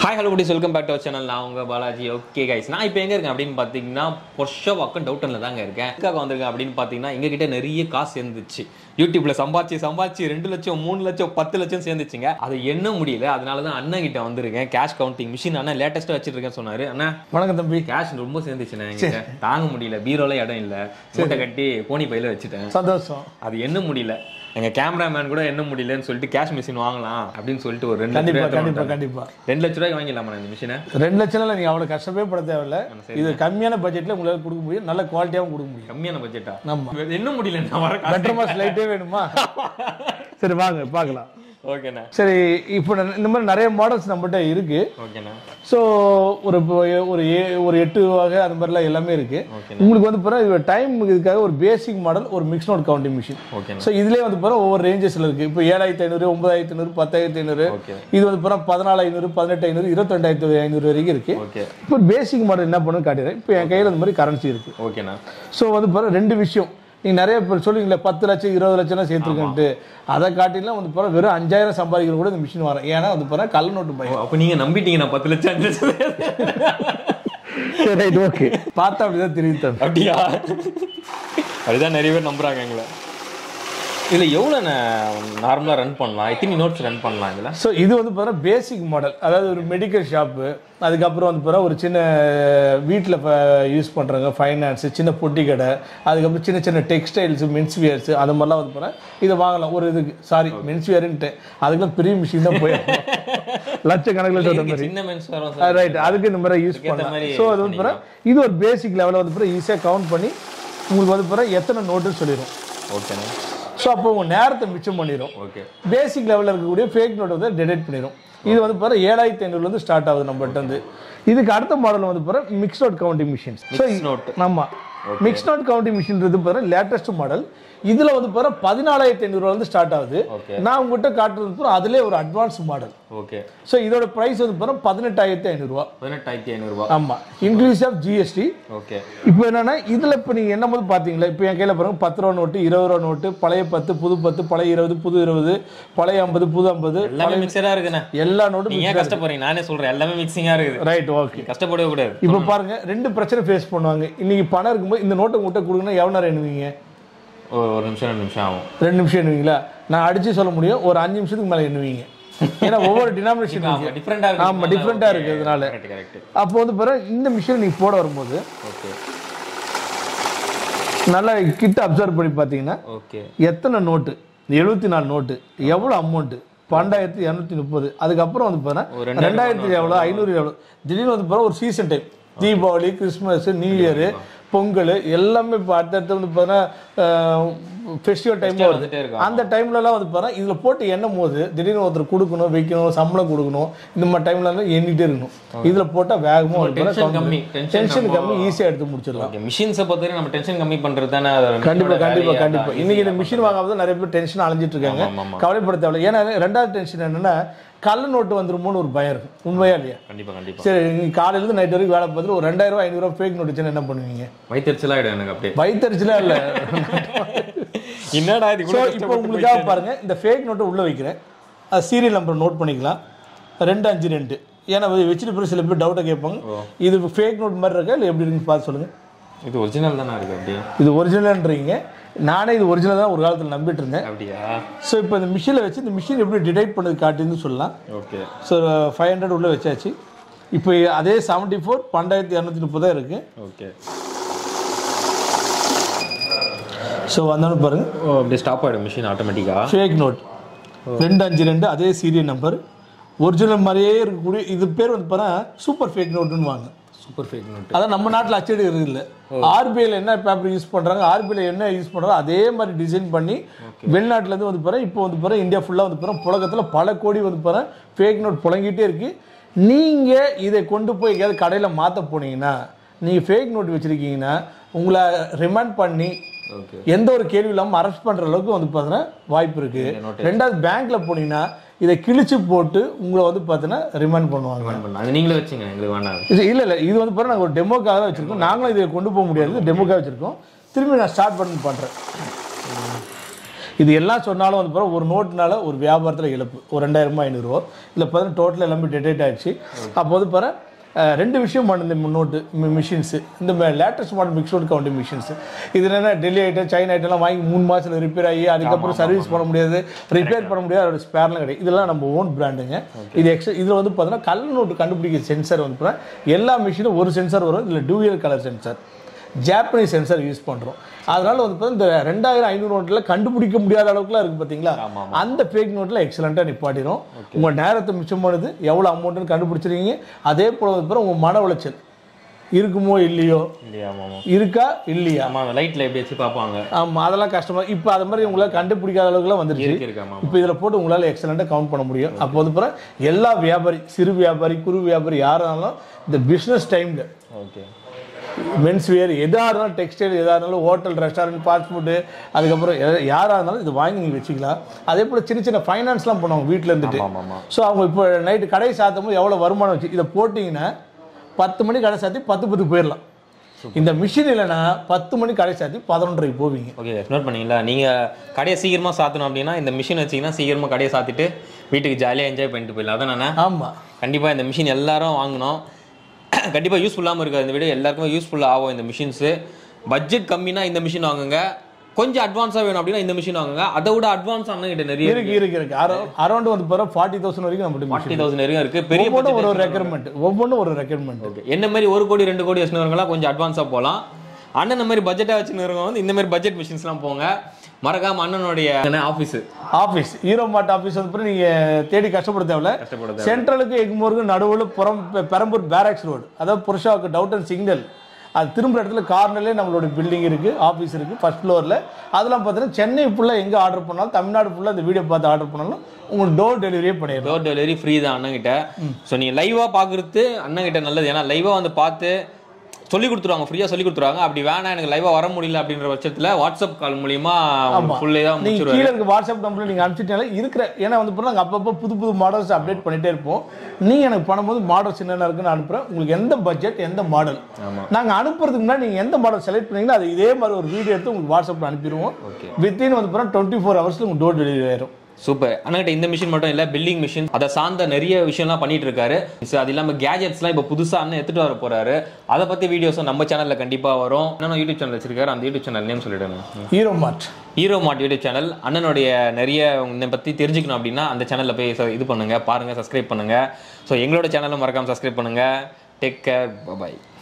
Hi hello குடிஸ் welcome back to channel நான் உங்க பாலாஜி ஓகே கைஸ் நான் இப்போ எங்க இருக்கேன் அப்படின்னு பார்த்தீங்கன்னா பொர்ஷோ வாக்கம் டவுட்டன்ல தாங்க இருக்கேன் எதுக்காக வந்திருக்கேன் அப்படின்னு பார்த்தீங்கன்னா எங்ககிட்ட நிறைய காசு சேர்ந்துச்சு யூடியூப்ல சம்பாதிச்சு சம்பாதிச்சு ரெண்டு லட்சம் மூணு லட்சம் பத்து லட்சம் சேர்ந்துச்சுங்க அதை எண்ண முடியல அதனால தான் அண்ணன் கிட்ட வந்திருக்கேன் கேஷ் கவுண்டிங் மிஷின் அண்ணன் லேட்டஸ்ட்டாக வச்சிட்டு இருக்கேன்னு சொன்னாரு அண்ணா வணக்கம் தம்பி கேஷ் ரொம்ப சேர்ந்துச்சுண்ணே என்கிட்ட தாங்க முடியல பீரோல இடம் இல்லை மூட்டை கட்டி போனி பையில வச்சுட்டேன் சந்தோஷம் அது எண்ண முடியல எங்க கேமராமேன் கூட எண்ண முடியலன்னு சொல்லிட்டு கேஷ் மிஷின் வாங்கலாம் அப்படின்னு சொல்லிட்டு ஒரு ரெண்டு லட்ச கண்டிப்பா ரூபாய் கண்டிப்பா எடுத்து கண்டிப்பா ரெண்டு லட்ச ரூபாய்க்கு வாங்கிடலாமா இந்த மிஷினை ரெண்டு லட்சம் இல்ல நீங்க அவ்வளவு கஷ்டமே பட தேவையில்ல இது கம்மியான பட்ஜெட்ல உங்களால கொடுக்க முடியும் நல்ல குவாலிட்டியாவும் கொடுக்க முடியும் கம்மியான பட்ஜெட்டா ஆமா என்ன முடியல நான் வர பெட்டர் மாஸ் லைட்டே வேணுமா சரி வாங்க பார்க்கலாம் ஓகேண்ணா சரி இப்போ நான் இந்த மாதிரி நிறைய மாடல்ஸ் நம்மகிட்ட இருக்கு ஓகேண்ணா ஸோ ஒரு இப்போ ஒரு ஏ- ஒரு எட்டு வகை அந்த மாதிரிலாம் எல்லாமே இருக்கு ஓகேண்ணா உங்களுக்கு வந்து பாருங்க டைம் இதுக்காக ஒரு பேசிக் மாடல் ஒரு மிக்ஸ் நோட் கவுண்டிங் மிஷின் ஓகேண்ணா ஸோ இதுலேயே வந்து பாருங்க ஒவ்வொரு ரேஞ்சஸ்ல இருக்கு இப்போ ஏழாயிரத்தி ஐநூறு ஒன்பதாயிரத்தி ஐநூறு பத்தாயிரத்தி ஐநூறு ஓகே இது வந்து பாருங்க பதினாலு ஐநூறு பதினெட்டு ஐநூறு இருபத்தெண்டாயிரத்தி ஐநூறு வரைக்கும் இருக்கு ஓகே இப்போ பேசிக் மாடல் என்ன பண்ணுன்னு காட்டுறேன் இப்போ என் கையில் இந்த மாதிரி கரன்சி இருக்கு ஓகேண்ணா ஸோ வந்து பாருங்க ரெண்டு விஷயம் நீங்க நிறைய பேர் சொல்லுவீங்களே பத்து லட்சம் இருபது லட்சம்லாம் சேர்த்துருக்கேன்ட்டு அதை காட்டிலாம் வந்து பாருங்க வெறும் அஞ்சாயிரம் சம்பாதிக்கிற கூட இந்த மிஷின் வரேன் ஏன்னா வந்து பாருங்க கள்ள நோட்டு ஓ, பயம் அப்ப நீங்க நம்பிட்டீங்க நான் பத்து லட்சம் அஞ்சு லட்சம் சரி ரைட் ஓகே பார்த்தா அப்படிதான் தெரியுது தம்பி அப்படியா அதுதான் நிறைய பேர் நம்புறாங்க எங்களை இதுல எவ்வளவு நார்மலா ரன் பண்ணலாம் எத்தனை நோட்ஸ் ரன் பண்ணலாம் இதுல ஸோ இது வந்து பார்த்தீங்கன்னா பேசிக் மாடல் அதாவது ஒரு மெடிக்கல் ஷாப்பு அதுக்கப்புறம் வந்து பார்த்தா ஒரு சின்ன வீட்டில் யூஸ் பண்ணுறாங்க ஃபைனான்ஸ் சின்ன பொட்டி கடை அதுக்கப்புறம் சின்ன சின்ன டெக்ஸ்டைல்ஸ் மென்ஸ் வியர்ஸ் அது மாதிரிலாம் வந்து பார்த்தா இதை வாங்கலாம் ஒரு இதுக்கு சாரி மென்ஸ் வியர்ன்ட்டு அதுக்கெல்லாம் பெரிய மிஷின் தான் போய் லட்சக்கணக்கில் சொல்கிற மாதிரி சின்ன மென்ஸ் வரும் ரைட் அதுக்கு இந்த மாதிரி யூஸ் அதுக்கேத்த பண்ணலாம் மாதிரி ஸோ அது வந்து பாரு இது ஒரு பேசிக் லெவலில் வந்து பாரு ஈஸியாக கவுண்ட் பண்ணி உங்களுக்கு வந்து பாரு எத்தனை நோட்டுன்னு சொல்லிடும் ஓகேண்ணா ஸோ அப்போ உங்கள் நேரத்தை மிச்சம் பண்ணிடும் ஓகே பேசிக் லெவலில் இருக்கக்கூடிய ஃபேக் நோட் வந்து டிடெக்ட் பண்ணிடும் இது வந்து பாரு ஏழாயிரத்தி ஐநூறுலேருந்து ஸ்டார்ட் ஆகுது நம்மகிட்ட வந்து இதுக்கு அடுத்த மாடல் வந்து பாரு mix note counting machines so note ஆமா மிக்ஸ் நோட் கவுண்டிங் மிஷின்றது பாரு லேட்டஸ்ட் மாடல் இதுல வந்து பாரு பதினாலாயிரத்தி ஐநூறுல இருந்து ஸ்டார்ட் ஆகுது ஓகே நான் உங்ககிட்ட காட்டுறது பாரு அதுலேயே ஒரு அட்வான்ஸ் மாடல் ஓகே ஸோ இதோட பிரைஸ் வந்து பாரு பதினெட்டாயிரத்தி ஐநூறுரூவா பதினெட்டாயிரத்தி ஐநூறு ரூபாய் ஆமா இன்க்ரீஸ் ஆஃப் ஜிஎஸ்டி ஓகே இப்போ என்னன்னா இதுல இப்போ நீங்க என்ன போது பாத்தீங்களா இப்போ என் கையில பாருங்க பத்து ரூபா நோட்டு இருபது ரூபா நோட்டு பழைய பத்து புது பத்து பழைய இருபது புது இருபது பழைய ஐம்பது புது ஐம்பது எல்லாமே மிக்சரா இருக்குண்ணே எல்லா நோட்டும் நீங்க ஏன் கஷ்டப்படுறீங்க நானே சொல்றேன் எல்லாமே மிக்சிங்கா இருக்குது ரைட் ஓகே கஷ்டப்படவே கூடாது இப்போ பாருங்க ரெண்டு பிரச்சனை ஃபேஸ் பண்ணுவாங்க இன்னைக்கு பணம் இருக்கும்போது இந்த நோட்டை உங்கள்கிட்ட கொடுக்கணும் எவ்வளோ நேரம் எண்ணுவீங்க ஓ, ஒரு நிமிஷம் ரெண்டு நிமிஷம் ஆகும் ரெண்டு நிமிஷம் எண்ணுவீங்களா நான் அடிச்சு சொல்ல முடியும் ஒரு அஞ்சு நிமிஷத்துக்கு மேலே எண்ணுவீங்க ஏன்னா ஒவ்வொரு டினாமினேஷன் ஆமா டிஃபரெண்டா இருக்கு ஆமா டிஃப்ரெண்டா இருக்கு அதனால கரெக்ட் கரெக்ட் அப்போ வந்து பாருங்க இந்த மிஷின் நீங்க போட வரும்போது ஓகே நல்லா கிட்ட அப்சர்வ் பண்ணி பார்த்தீங்கன்னா ஓகே எத்தனை நோட்டு எழுபத்தி நாலு நோட்டு எவ்வளோ அமௌண்ட்டு பன்னெண்டாயிரத்தி இரநூத்தி முப்பது அதுக்கப்புறம் வந்து ஒரு பாருங்க ரெண்டாயிரம் ரெண்டாயிரத்தி எவ்வளோ ஐநூறு எவ்வளோ திடீர்னு வந்து பாருங்க ஒரு season time Deepavali Christmas new year Pongal எல்லாமே இப்போ அடுத்தடுத்து வந்து பார்த்தீங்கன்னா ஃபெஸ்டிவல் டைம் வருது வந்துட்டே இருக்கும் அந்த டைம்லலாம் வந்து பாருங்க இதில் போட்டு எண்ணும் போது திடீர்னு ஒருத்தர் கொடுக்கணும் வைக்கணும் சம்பளம் கொடுக்கணும் இந்த மாதிரி டைம்லலாம் எண்ணிட்டே இருக்கணும் இதில் போட்டால் வேகமாக வந்து டென்ஷன் கம்மி டென்ஷன் டென்ஷன் கம்மி ஈஸியாக எடுத்து முடிச்சிடலாம் ஓகே மிஷின்ஸை பொறுத்தவரை நம்ம டென்ஷன் கம்மி பண்றது தானே அதோட கண்டிப்பா machine ஓட கண்டிப்பா வேலையே கண்டிப்பா அதான். இன்னைக்கு இந்த மிஷின் வாங்காம நிறைய பேர் டென்ஷன் அலைஞ்சிட்டு இருக்காங்க ஆமா, ஆமா. கவலைப்பட தேவையில்ல ஏன்னா ரெண்டாவது டென்ஷன் என்னன்னா கள்ள நோட்டு வந்துருமோன்னு ஒரு பயம் இருக்கும் உண்மையா இல்லையா கண்டிப்பா கண்டிப்பா சரி நீங்க காலையில இருந்து நைட் வரைக்கும் வேலை பார்த்துட்டு ஒரு ரெண்டாயிரம் ரூபாய் ஐநூறு ரூபாய் ஃபேக் நோட்டு வச்சுன்னா என்ன பண்ணுவீங்க வயிற்றுச்சல் ஆயிடும் எனக்கு அப்படியே வயிற்றுல இல்ல என்னடா இது ஸோ கூட இப்போ உங்களுக்காக பாருங்க இந்த ஃபேக் நோட்டை உள்ள வைக்கிறேன் அது சீரியல் நம்பர் நோட் பண்ணிக்கலாம் ரெண்டு அஞ்சு ரெண்டு ஏன்னா இது வச்சுட்டு பிறகு சில பேர் டவுட்டை கேட்பாங்க இது ஃபேக் நோட் மாதிரி இருக்கா இல்லை எப்படி இருக்குன்னு பார்த்து சொல்லுங்க இது ஒரிஜினல் தானே இருக்கு அப்படியே இது ஒரிஜினல்ன்றீங்க நானே இது ஒரிஜினல் தான் ஒரு காலத்தில் நம்பிட்டு இருந்தேன் அப்படியா ஸோ இப்போ இந்த மிஷினில் வச்சு இந்த மிஷின் எப்படி டிடெக்ட் பண்ணது காட்டுன்னு சொல்லலாம் ஓகே ஸோ ஃபைவ் ஹண்ட்ரட் உள்ளே வச்சாச்சு இப்போ அதே செவன்ட்டி ஃபோர் பன்னெண்டாயிரத்தி இரநூத்தி முப்பதாக இருக்குது ஓகே ஸோ வந்தோன்னு பாருங்க ஓ அப்படியே ஸ்டாப் ஆயிடும் மிஷின் ஆட்டோமேட்டிக்கா ஃபேக் நோட் ரெண்டு அஞ்சு ரெண்டு அதே சீரியல் நம்பர் ஒரிஜினல் மாதிரியே இருக்கக்கூடிய இது பேர் வந்து பாருங்க சூப்பர் ஃபேக் நோட்டுன்னு வாங்க சூப்பர் ஃபேக் நோட் அதான் நம்ம நாட்டில் அச்சடிக்கிறது இல்லை ஆர்பிஐல என்ன பேப்பர் யூஸ் பண்ணுறாங்க ஆர்பிஐல என்ன யூஸ் பண்ணுறாங்க அதே மாதிரி டிசைன் பண்ணி வெளிநாட்டிலேருந்து வந்து பாரு இப்போ வந்து பாரு இந்தியா ஃபுல்லாக வந்து பாரு புழக்கத்தில் பல கோடி வந்து பாரு ஃபேக் நோட் புழங்கிட்டே இருக்கு நீங்கள் இதை கொண்டு போய் எங்கேயாவது கடையில் மாற்ற போனீங்கன்னா நீங்கள் ஃபேக் நோட் வச்சுருக்கீங்கன்னா உங்களை ரிமைண்ட் பண்ணி ஓகே எந்த ஒரு கேள்வி இல்லாமல் அரெஸ்ட் பண்ணுற அளவுக்கு வந்து பார்த்தீங்கன்னா வாய்ப்பு இருக்கு ரெண்டாவது பேங்க்ல போனீங்கன்னா இதை கிழிச்சு போட்டு உங்களை வந்து பார்த்தீங்கன்னா ரிமைண்ட் பண்ணுவாங்க பண்ணலாம் அது நீங்களே வச்சுங்க எங்களுக்கு வேணாம் இது இல்லை இல்லை இது வந்து பாருங்க நாங்கள் ஒரு டெமோக்காக தான் வச்சிருக்கோம் நாங்களும் இதை கொண்டு போக முடியாது டெமோக்காக வச்சிருக்கோம் திரும்பி நான் ஸ்டார்ட் பண்ணி பண்ணுறேன் இது எல்லாம் சொன்னாலும் வந்து பாருங்க ஒரு நோட்டுனால ஒரு வியாபாரத்தில் இழப்பு ஒரு ரெண்டாயிரமா ஐநூறுரூவா இல்லை பார்த்தீங்கன்னா டோட்டல் எல்லாமே டெடேட் ஆயிடுச்சு அப்போ வந்து பாரு அஹ், ரெண்டு விஷயம் பண்ணு இந்த நோட்டு மிஷின்ஸு இந்த latest model mixed counting machines இது என்ன டெல்லி ஐட்டம் சைனா ஐட்டம்லாம் வாங்கி மூணு மாதத்தில் ரிப்பேர் ஆகி அதுக்கப்புறம் சர்வீஸ் பண்ண முடியாது ரிப்பேர் பண்ண முடியாது அதோட ஸ்பேர்லாம் கிடையாது இதெல்லாம் நம்ம ஓன் பிராண்டுங்க இது எக்ஸ்ட்ரா இதில் வந்து பார்த்தீங்கன்னா கல் நோட்டு கண்டுபிடிக்கிற சென்சார் வந்து பார்த்தீங்கன்னா எல்லா மிஷினும் ஒரு சென்சார் வரும் இதில் dual colour sensor Japanese sensor use பண்ணுறோம் அதனால வந்து பார்த்தீங்கன்னா இந்த ரெண்டாயிரம் ஐநூறு நோட்டில் கண்டுபிடிக்க முடியாத அளவுக்குலாம் இருக்குது பார்த்தீங்களா அந்த ஃபேக் நோட்டில் எக்ஸலண்ட்டாக நிப்பாட்டிடும் உங்கள் நேரத்தை மிச்சம் பண்ணுது எவ்வளோ அமௌண்ட்டுன்னு கண்டுபிடிச்சிருக்கீங்க அதே போல் வந்து பாருங்க உங்கள் மன உளைச்சல் இருக்குமோ இல்லையோ இல்லையா ஆமாம் இருக்கா இல்லையா ஆமா லைட்ல எப்படி வச்சு பார்ப்பாங்க ஆமாம் அதெல்லாம் கஷ்டமா இப்போ அது மாதிரி உங்களால் கண்டுபிடிக்காத அளவுக்குலாம் வந்துருச்சு இருக்கு இருக்கு ஆமா இப்போ இதில் போட்டு உங்களால் எக்ஸலண்ட்டாக கவுண்ட் பண்ண முடியும் அப்போ வந்து பாருங்க எல்லா வியாபாரி சிறு வியாபாரி குறு வியாபாரி யாராக இருந்தாலும் இந்த பிஸ்னஸ் டைமில் ஓகே மென்ஸ் வேர் எதாக இருந்தாலும் டெக்ஸ்டைல் எதாக இருந்தாலும் ஹோட்டல் ரெஸ்டாரண்ட் ஃபாஸ்ட் ஃபுட்டு அதுக்கப்புறம் எ- யாராக இருந்தாலும் இது வாங்கி நீங்கள் வச்சுக்கலாம் அதே போல் சின்ன சின்ன ஃபைனான்ஸ்லாம் பண்ணுவாங்க வீட்டில் இருந்துட்டு ஆமா ஆமா ஸோ அவங்க இப்போ நைட்டு கடை சாத்தும் போது எவ்வளோ வருமானம் வச்சு இதை போட்டிங்கன்னா பத்து மணி கடை சாத்தி பத்து பத்து போயிடலாம் இந்த மிஷின் இல்லைன்னா பத்து மணி கடை சாத்தி பதினொன்றரைக்கு போவீங்க ஓகே நோட் பண்ணீங்களா நீங்க கடையை சீக்கிரமா சாத்தணும் அப்படின்னா இந்த மிஷின் வச்சீங்கன்னா சீக்கிரமா கடையை சாத்திட்டு வீட்டுக்கு ஜாலியா என்ஜாய் பண்ணிட்டு போயிடலாம் அதான் ஆமாம் கண்டிப்பா இந்த மிஷின் எல்லாரும் வாங்கணும் கண்டிப்பா யூஸ்ஃபுல்லாம இருக்காது இந்த வீடியோ எல்லாருக்குமே யூஸ்ஃபுல்லா ஆகும் இந்த மிஷின்ஸ் பட்ஜெட் கம்மினா இந்த மிஷின் வாங்குங்க கொஞ்சம் அட்வான்ஸா வேணும் அப்படின்னா இந்த மிஷின் வாங்குங்க அதை விட அட்வான்ஸ் அண்ணன் கிட்ட நிறைய இருக்கு இருக்கு இருக்கு அரௌண்ட் வந்து பாரு ஃபார்ட்டி தௌசண்ட் வரைக்கும் நம்மகிட்ட ஃபார்ட்டி தௌசண்ட் வரைக்கும் இருக்கு பெரிய ஒவ்வொன்றும் ஒரு budget ஒரு ரெக்குயர்மெண்ட் ஒவ்வொன்றும் ஒரு ரெக்குயர்மெண்ட் Okay. என்ன மாதிரி ஒரு கோடி ரெண்டு கோடி வச்சுருவங்களாம் கொஞ்சம் அட்வான்ஸாக போகலாம் அண்ணன் இந்த மாதிரி பட்ஜெட்டாக வச்சுருக்கவங்க வந்து இந்த மாதிரி பட்ஜெட் மிஷின்ஸ்லாம் போங்க மறக்காம அண்ணனுடைய office office Hero Mart office வந்து பாரு நீங்க தேடி கஷ்டப்பட தேவையில்ல கஷ்டப்பட சென்ட்ரலுக்கு எக்மோருக்கு நடுவில் புறம் பெ- பெரம்பூர் பேரக்ஸ் ரோடு அதாவது புருஷாவுக்கு டவுட்டன் சிக்னல் அது திரும்புற இடத்துல கார்னர்லேயே நம்மளோட பில்டிங் இருக்கு ஆஃபீஸ் இருக்கு ஃபர்ஸ்ட் ஃப்ளோரில் அதெல்லாம் பார்த்தீங்கன்னா சென்னை ஃபுல்லாக எங்கே ஆர்டர் பண்ணாலும் தமிழ்நாடு ஃபுல்லாக இந்த வீடியோ பார்த்து ஆர்டர் பண்ணாலும் உங்களுக்கு டோர் டெலிவரியே பண்ணிடலாம் டோர் டெலிவரி ஃப்ரீ தான் அண்ணன்கிட்ட ஸோ நீங்கள் லைவாக பார்க்குறது அண்ணன்கிட்ட நல்லது ஏன்னா லைவாக வந்து பார்த்து சொல்லி கொடுத்துருவாங்க ஃப்ரீயாக சொல்லி கொடுத்துருவாங்க அப்படி வேணாம் எனக்கு லைவாக வர முடியல அப்படின்ற பட்சத்தில் வாட்ஸ்அப் கால் மூலியமா ஃபுல்லே தான் நீங்க முடிச்சிருவாங்க கீழே இருக்க வாட்ஸ்அப் நம்பர்ல நீங்க அனுப்பிச்சிட்டாலே இருக்கிற ஏன்னா வந்து பாருங்க அப்பப்போ புது புது மாடல்ஸ் அப்டேட் பண்ணிட்டே இருப்போம் நீங்க எனக்கு பண்ணும்போது மாடல்ஸ் என்னென்ன இருக்குன்னு அனுப்புறேன் உங்களுக்கு எந்த பட்ஜெட் எந்த மாடல் ஆமா. நாங்க அனுப்புறதுக்கு முன்னாடி நீங்க எந்த மாடல் செலக்ட் பண்ணீங்களோ அது இதே மாதிரி ஒரு வீடியோ எடுத்து உங்களுக்கு வாட்ஸ்அப்ல அனுப்பிடுவோம் Okay. வித்தின் வந்து பாருங்க டுவெண்ட்டி ஃபோர் ஹவர்ஸ்ல உங்களுக்கு டோர் டெலிவரி ஆயிரும் சூப்பர் அண்ணன்கிட்ட இந்த மிஷின் மட்டும் இல்ல பில்டிங் மிஷின் அதை சார்ந்த நிறைய விஷயம்லாம் பண்ணிட்டு இருக்காரு So, அது இல்லாம கேஜெட்ஸ்லாம் இப்போ புதுசா அண்ணன் எடுத்துட்டு வர போறாரு அதை பத்தி வீடியோஸும் நம்ம சேனல்ல கண்டிப்பா வரும் என்னென்ன யூடியூப் சேனல் வச்சிருக்காரு அந்த யூடியூப் சேனல் நேம் சொல்லிடுங்க Hero Mart Hero Mart YouTube channel அண்ணனுடைய நிறைய இதை பத்தி தெரிஞ்சுக்கணும் அப்படின்னா அந்த சேனல்ல போய் ச- இது பண்ணுங்க பாருங்க சப்ஸ்கிரைப் பண்ணுங்க ஸோ எங்களோட சேனலும் மறக்காம சப்ஸ்கிரைப் பண்ணுங்க டேக் கேர் பாய்